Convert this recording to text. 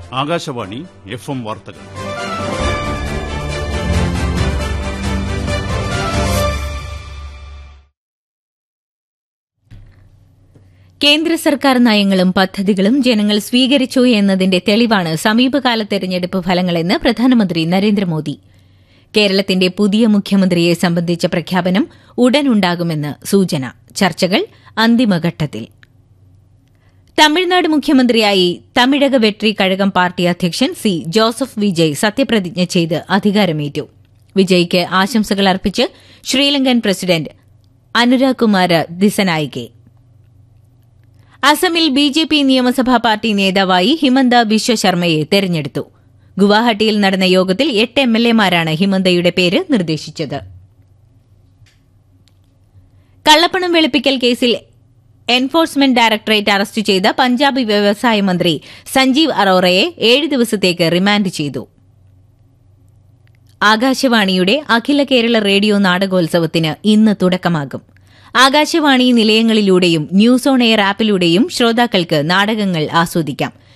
Akashvani F M വാർത്തകൾ കേന്ദ്ര സർക്കാർ നയങ്ങളും പദ്ധതികളും ജനങ്ങൾ സ്വീകരിച്ചു എന്നതിന്റെ തെളിവാണ് സമീപകാല തെരഞ്ഞെടുപ്പ് ഫലങ്ങളെന്ന് പ്രധാനമന്ത്രി നരേന്ദ്രമോദി കേരളത്തിന്റെ പുതിയ മുഖ്യമന്ത്രിയെ സംബന്ധിച്ച പ്രഖ്യാപനം ഉടനുണ്ടാകുമെന്ന് സൂചന ചർച്ചകൾ അന്തിമഘട്ടത്തിൽ തമിഴ്നാട് മുഖ്യമന്ത്രിയായി തമിഴക വെട്രി കഴകം പാർട്ടി അധ്യക്ഷൻ സി ജോസഫ് വിജയ് സത്യപ്രതിജ്ഞ ചെയ്ത് അധികാരമേറ്റു വിജയ്ക്ക് ആശംസകൾ അർപ്പിച്ച് ശ്രീലങ്കൻ പ്രസിഡന്റ് അനുരാഗ് കുമാര ദിസനായികെ അസമിൽ ബി ജെ പി നിയമസഭാ പാർട്ടി നേതാവായി ഹിമന്ത ബിശ്വ ശർമ്മയെ തെരഞ്ഞെടുത്തു ഗുവാഹട്ടിയിൽ നടന്ന യോഗത്തിൽ എട്ട് എം എൽ എമാരാണ് ഹിമന്തയുടെ പേര് നിർദ്ദേശിച്ചത് കള്ളപ്പണം വെളുപ്പിക്കൽ കേസിൽ എൻഫോഴ്സ്മെന്റ് ഡയറക്ടറേറ്റ് അറസ്റ്റ് ചെയ്ത പഞ്ചാബ് വ്യവസായ മന്ത്രി സഞ്ജീവ് അറോറയെ ഏഴ് ദിവസത്തേക്ക് റിമാൻഡ് ചെയ്തു ആകാശവാണിയുടെ അഖില കേരള റേഡിയോ നാടകോത്സവത്തിന് ഇന്ന് തുടക്കമാകും ആകാശവാണി നിലയങ്ങളിലൂടെയും ന്യൂസ് ഓൺ എയർ ആപ്പിലൂടെയും ശ്രോതാക്കൾക്ക് നാടകങ്ങൾ ആസ്വദിക്കാം